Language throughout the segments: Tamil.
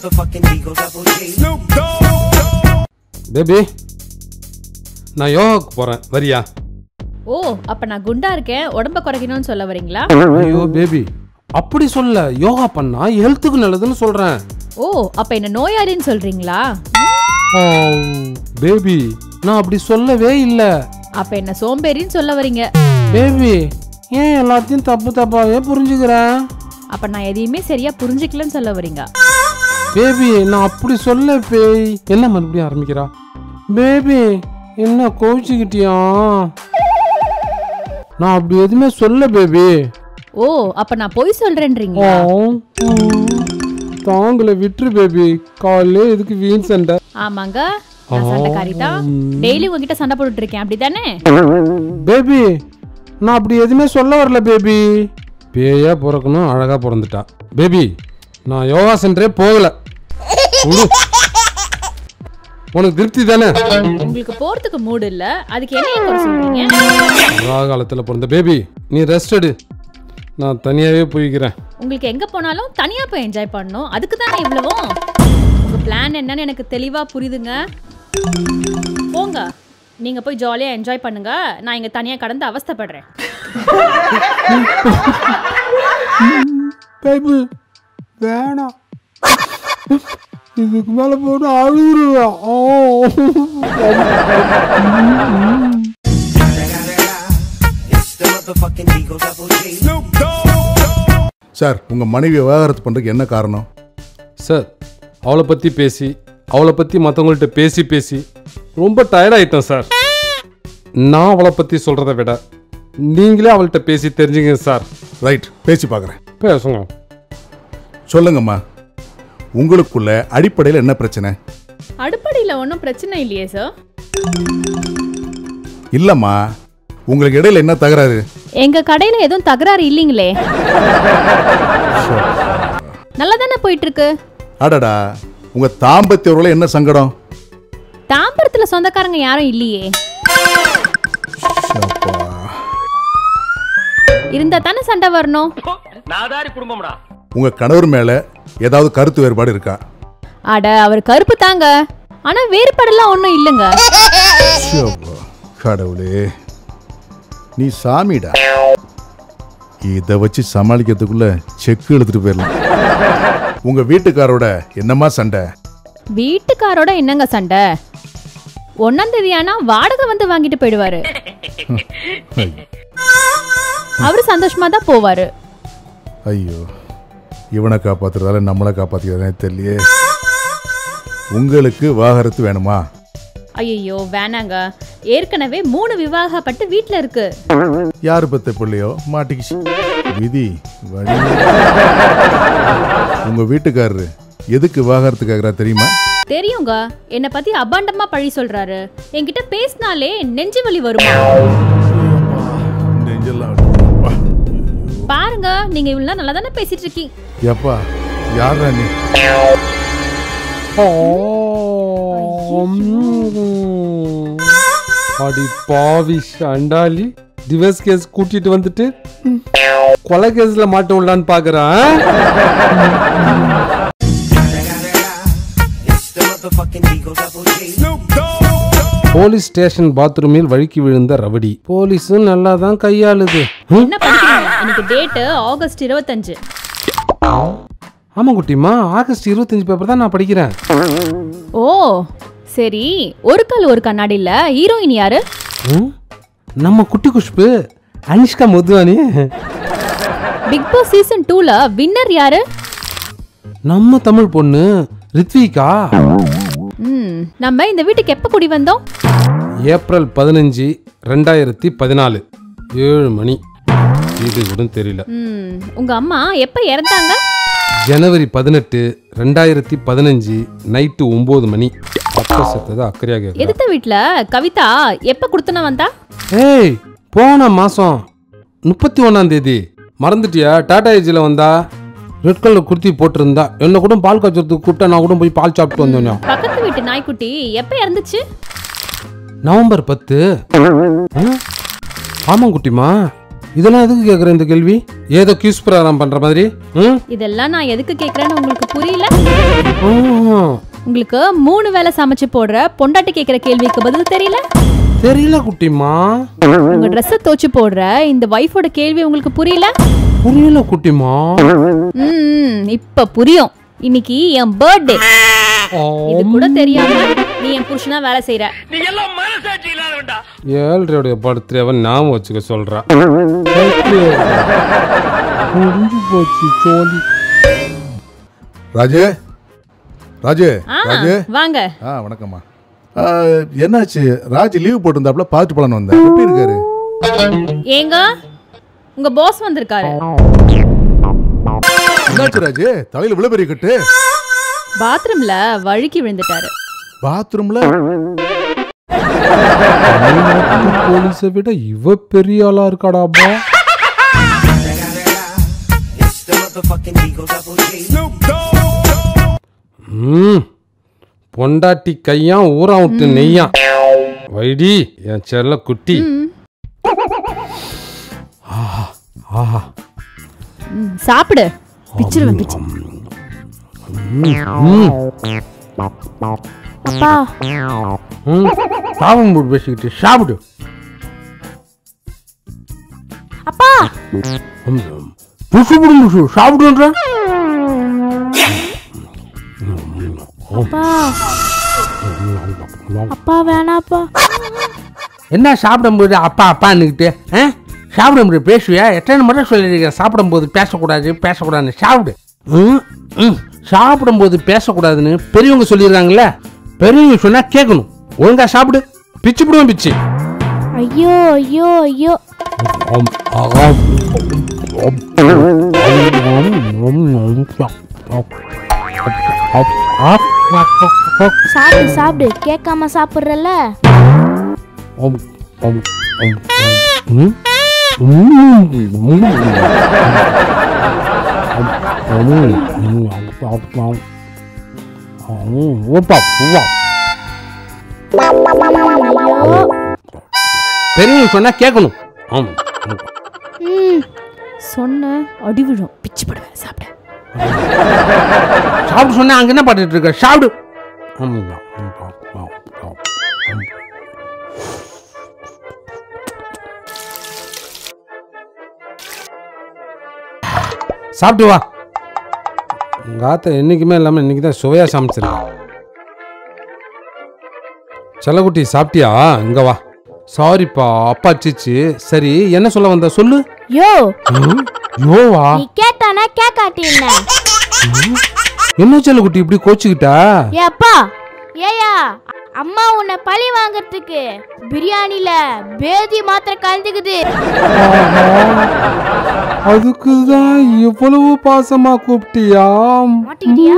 motherfucking Eagle Double G. Baby நான் யோகாக்கு போறேன் வரியா ஓ அப்ப நான் குண்டா இருக்கேன் உடம்ப குறைக்கணும்னு சொல்ல வரீங்களா ஐயோ பேபி அப்படி சொல்ல யோகா பண்ணா ஹெல்த்துக்கு நல்லதுன்னு சொல்றேன் ஓ அப்ப என்ன நோயாளின்னு சொல்றீங்களா பேபி நான் அப்படி சொல்லவே இல்லை அப்ப என்ன சோம்பேறின்னு சொல்ல வரீங்க பேபி ஏன் எல்லாத்தையும் தப்பு தப்பாவே புரிஞ்சுக்கிறேன் அப்ப நான் எதையுமே சரியா புரிஞ்சுக்கலன்னு சொல்ல வரீங்க பேபி நான் அப்படி சொல்ல பேய் என்ன மறுபடியும் ஆரம்பிக்கிறா பேபி என்ன கோவிச்சுக்கிட்டியா நான் அப்படி எதுவுமே சொல்ல பேபி ஓ அப்ப நான் பொய் சொல்றேன்றீங்களா தாங்களை விட்டுரு பேபி காலையில எதுக்கு வீண் சண்டை ஆமாங்க நான் சண்டைக்காரி தான் டெய்லி உங்ககிட்ட சண்டை போட்டுட்டு இருக்கேன் அப்படிதானே பேபி நான் அப்படி எதுவுமே சொல்ல வரல பேபி பேயா பிறக்கணும் அழகா பிறந்துட்டா பேபி நான் யோகா சென்டரே போகல விடு. உனக்கு திருப்தி தானே உங்களுக்கு போறதுக்கு மூடு இல்ல அதுக்கு என்ன குறை சொல்றீங்க காலத்தில் பிறந்த பேபி நீ ரெஸ்ட் எடு நான் தனியாகவே போய்க்கிறேன் உங்களுக்கு எங்க போனாலும் தனியா போய் என்ஜாய் பண்ணணும் அதுக்கு தானே இவ்வளவும் உங்க பிளான் என்னன்னு எனக்கு தெளிவா புரியுதுங்க போங்க நீங்க போய் ஜாலியா என்ஜாய் பண்ணுங்க நான் இங்க தனியா கடந்து அவஸ்தைப்படுறேன் பேபி வேணாம் இதுக்கு மேலே போட்டு அழுகுருவேன் ஓ It's the motherfucking Eagle Double G. Sir உங்க மனைவி விவாகரத்து பண்றதுக்கு என்ன காரணம் சார் அவளை பற்றி பேசி அவளை பற்றி மற்றவங்கள்ட்ட பேசி பேசி ரொம்ப டயர்ட் ஆயிட்டேன் சார் நான் அவளை பற்றி சொல்கிறத விட நீங்களே அவள்கிட்ட பேசி தெரிஞ்சுங்க சார் ரைட் பேசி பார்க்குறேன் பேசுங்க சொல்லுங்கம்மா உங்களுக்குள்ள அடிப்படையில் என்ன பிரச்சனை அடுப்படியில ஒன்றும் பிரச்சனை இல்லையே சார் இல்லம்மா உங்களுக்கு இடையில என்ன தகராறு எங்க கடையில எதுவும் தகராறு இல்லைங்களே நல்லா தானே போயிட்டு இருக்கு அடடா உங்க தாம்பத்திய உறவுல என்ன சங்கடம் தாம்பரத்துல சொந்தக்காரங்க யாரும் இல்லையே அப்பா. இருந்தா தானே சண்டை வரணும் உங்க கணவர் மேல ஏதாவது கருத்து வேறுபாடு இருக்கா அட அவர் கருப்பு தாங்க ஆனா வேறுபாடெல்லாம் ஒன்றும் இல்லைங்க அப்பா, கடவுளே நீ சாமிடா இதை வச்சு சமாளிக்கிறதுக்குள்ள செக்கு எடுத்துட்டு போயிடலாம் உங்க வீட்டுக்காரோட என்னம்மா சண்டை வீட்டுக்காரோட என்னங்க சண்டை ஒன்னாம் தேதி ஆனா வாடகை வந்து வாங்கிட்டு போயிடுவாரு அவரு சந்தோஷமா தான் போவாரு ஐயோ இவனை காப்பாத்துறதால நம்மளை காப்பாத்திக்கிறதே தெரியலையே உங்களுக்கு வாகரத்து வேணுமா ஐயோ வேணாங்க ஏற்கனவே மூணு விவாகப்பட்டு வீட்ல இருக்கு யாரு பத்த பிள்ளையோ மாட்டிக்கிச்சு விதி வழி உங்க வீட்டுக்காரரு எதுக்கு விவாகரத்து கேக்குறா தெரியுமா தெரியுங்க என்னை பத்தி அபாண்டமா பழி சொல்றாரு என்கிட்ட பேசினாலே நெஞ்சு வலி வருமா நெஞ்செல்லாம் பாருங்க நீங்க இவ்வளவு நல்லா தானே பேசிட்டு இருக்கீங்க எப்பா யாரா நீ அடி பாவி அண்டாலி டிவர்ஸ் கேஸ் கூட்டிட்டு வந்துட்டு கொலை கேஸ்ல மாட்ட விடலான்னு பாக்குறான் It's the motherfucking Eagle Double G. Police station பாத்ரூமில் வழுக்கி விழுந்த ரவடி போலீஸும் நல்லா தான் கையாளுது ஹம்? என்ன படிக்கிறீங்க இன்னைக்கு டேட்டு ஆகஸ்ட் இருபத்தஞ்சு ஆமா குட்டிமா ஆகஸ்ட் இருபத்தஞ்சு பேப்பர் தான் நான் படிக்கிறேன் ஓ சரி ஒரு கால் ஒரு கண்ணாடியில் ஹீரோயின் யாரு ஹம்? நம்ம குட்டி Khushbu Anishka Muthuvani Bigg Boss season டூல வின்னர் யாரு நம்ம தமிழ் பொண்ணு ரித்விகா ம் நம்ம இந்த வீட்டுக்கு எப்போ குடி வந்தோம் ஏப்ரல் பதினஞ்சு ரெண்டாயிரத்தி பதினாலு ஏழு மணி இது கூட தெரியல ம் உங்க அம்மா எப்போ இறந்தாங்க ஜனவரி பதினெட்டு ரெண்டாயிரத்தி பதினஞ்சு நைட்டு ஒம்பது மணி அப்பா செத்தது அக்கறையாக கேட்குறேன் எதிர்த்த வீட்ல கவிதா எப்போ கொடுத்தன வந்தா ஏய் போன மாதம் முப்பத்தி ஒன்றாம் தேதி மறந்துட்டியா டாடா ஏஜில் வந்தா ரெட் கலர் குர்த்தி போட்டிருந்தா என்ன கூட பால் காய்ச்சறதுக்கு கூப்பிட்டா நான் கூட போய் பால் சாப்பிட்டு வந்தேன் பக்கத்து வீட்டு நாய்க்குட்டி எப்போ இறந்துச்சு நவம்பர் பத்து ஆ? ஆமாம் குட்டிமா இதெல்லாம் எதுக்கு கேட்குற இந்த கேள்வி ஏதோ கியூஸ் பிரகாரம் பண்ற மாதிரி ம் இதெல்லாம் நான் எதுக்கு கேக்குறேன்னு உங்களுக்கு புரியல ஆ, உங்களுக்கு மூணு வேளை சமைச்சு போடுற பொண்டாட்டி கேக்குற கேள்விக்கு பதில் தெரியல தெரியல குட்டிமா உங்க ட்ரெஸ்ஸை தோச்சு போடுற இந்த வைஃபோட கேள்வி உங்களுக்கு புரியல புரியல குட்டிமா ம் இப்ப புரியும் இன்னைக்கு என் பர்த்டே இது கூட தெரியாம நீ என் புருஷனா வேலை செய்யற ஏழ்ரையோடைய பர்த்டேவை ஞாபகம் வச்சுக்க சொல்றா முடிஞ்சு போச்சு சோழி ராஜு ராஜு ஆ ராஜு வாங்க ஆ வணக்கம்மா ஆ, என்னாச்சு ராஜு லீவ் போட்டிருந்தாப்புல பார்த்து போலான்னு வந்தேன் எப்படி இருக்காரு ஏங்க உங்க பாஸ் வந்திருக்காரு என்னாச்சு ராஜு தலையில விழுபெரிய கட்டு பாத்ரூம்ல வழுக்கி விழுந்துட்டாரு பாத்ரூம்ல போலீஸை விட இவ பெரிய ஆளா இருக்காடாப்பா It's the motherfucking Eagle Double G. ம் பொண்டாட்டி கையான் ஊரா விட்டு நெய்யான் வைடி என் செல்ல குட்டி ஆஹா ஆஹா ம், சாப்பிடு பிச்சிருவேன் பிச்சு அப்பா ம் சாபம் போட்டு பேசிக்கிட்டு சாப்பிடு அப்பா புசு புடு புசு சாப்பிடுன்ற அப்பா அப்பா வேணாப்பா என்ன சாப்பிடும்போது அப்பா அப்பான்னுக்கிட்டு ஆ சாப்பிடும்போது பேசுவியா எத்தனை முறை சொல்லியிருக்கேன் சாப்பிடும்போது பேசக்கூடாது பேசக்கூடாதுன்னு சாப்பிடு ம் ம் சாப்பிடும்போது பேசக்கூடாதுன்னு பெரியவங்க சொல்லியிருக்காங்கல்ல பெரியவங்க சொன்னா கேட்கணும் ஒழுங்கா சாப்பிடு பிச்சு விடுவேன் பிச்சு ஐயோ ஐயோ ஐயோ சாப்பிடு சாப்பிடு கேட்காம சாப்பிட்றல பெரியவங்க சொன்னா கேட்கணும் ஆம். ம் சொன்ன அடி விழும் பிச்சு போடுவேன் சாப்பிட சாப்பிடு சொன்னா அங்க என்ன பாத்துட்டு இருக்க சாப்பிடு சாப்பிட்டு வா உங்க ஆத்த என்னைக்குமே இல்லாம இன்னைக்கு தான் சுவையா சமைச்சிருக்கேன் செல்லக்குட்டி சாப்பிட்டியா இங்க வா சாரிப்பா அப்பா சிச்சு சரி என்ன சொல்ல வந்த சொல்லு யோ ம், யோவா நீ கேட்டானா கேட்காட்டி என்ன என்ன செல்லக்குட்டி இப்படி கோச்சுக்கிட்டா ஏ அப்பா ஏயா அம்மா உன்னை பழி வாங்குறதுக்கு பிரியாணில பேதி மாத்திரை கலந்துக்குது அதுக்குதான் இவ்வளவு பாசமா கூப்பிட்டியா மாட்டிக்கிட்டியா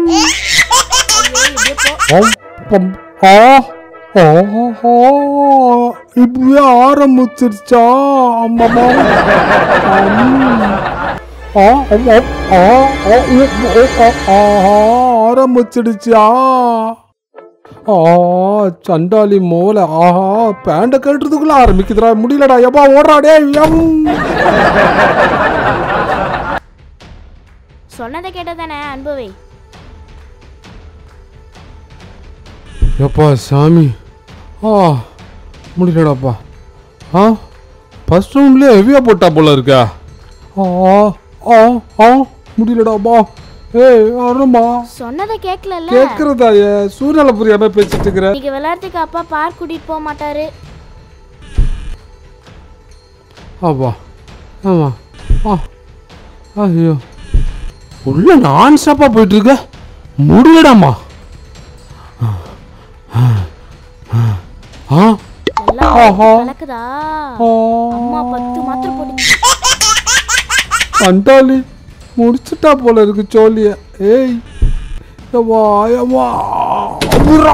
ஆம், பம், ஆ, ஆ, ஆ, இப்படியே ஆரம்பிச்சிருச்சா அம்மாமா ஆ, ஆம், ஆம், ஆ, ஆ, உ, உ, ஆ, ஆ, ஆரம்பிச்சிடுச்சா ஆ சண்டாளி மோல ஆஹா பேண்ட கட்டுறதுக்குள்ள ஆரம்பிக்குதுடா முடியலடா எப்பா ஓடுறா டேய் எம். சொன்னதை கேட்டதானே அனுபவி எப்பா சாமி ஆ முடியலடாப்பா ஆ ஃபர்ஸ்ட் ரவுண்ட்லேயே ஹெவியாக போட்டா போல இருக்கா ஆ ஆ ஆ முடியலடாப்பா ஏய் அருமா சொன்னதை கேட்கலல்ல கேட்கறதா ஏ சூழ்நிலை புரியாம பேசிட்டு இருக்கிற இன்னைக்கு விளையாட்டுக்கு அப்பா பார்க் கூட்டிட்டு போக மாட்டாரு அப்பா ஆமா ஆ ஐயோ உள்ள நான் ஸ்டாப்பாக போயிட்டு இருக்க முடியலடாம்மா ஆ எல்லாம் ஆஹா. கலக்குதா ஆ அம்மா பத்து மாத்திரை போட்டுச்சு கண்டாளி முடிச்சுட்டா போல இருக்கு சோழிய ஏய் யம்மா யம்மா அபுரா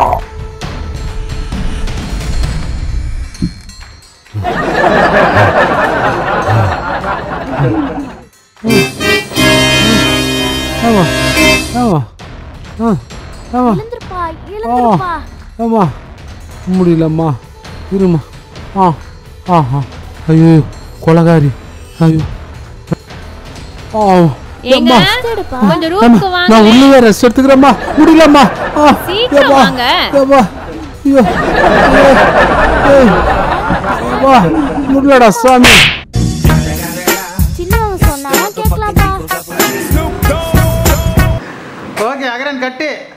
ஆமா ஆமா ஆ ஆமா எழுந்திருப்பா எழுந்திருப்பா ஆமா முடியலம்மா இருமா ஆ ஆஹா ஐயோ கொலகாரி ஐயோ ஆ, ஏங்க அம்மா. எடுப்பா கொஞ்சம் ரூமுக்கு நான் வாங்க உள்ளே ரெஸ்ட் எடுத்துக்கிறேம்மா முடியலம்மா ஆ, சீக்கிரம் ஏம்மா, வாங்க. ஏம்மா, ஐயோ, ஏய், ஏய், ஏம்மா, முடியலடா சாமி சின்னவங்க சொன்னாலும் கேட்கலாம்ப்பா ஓகே அகரன் கட்டு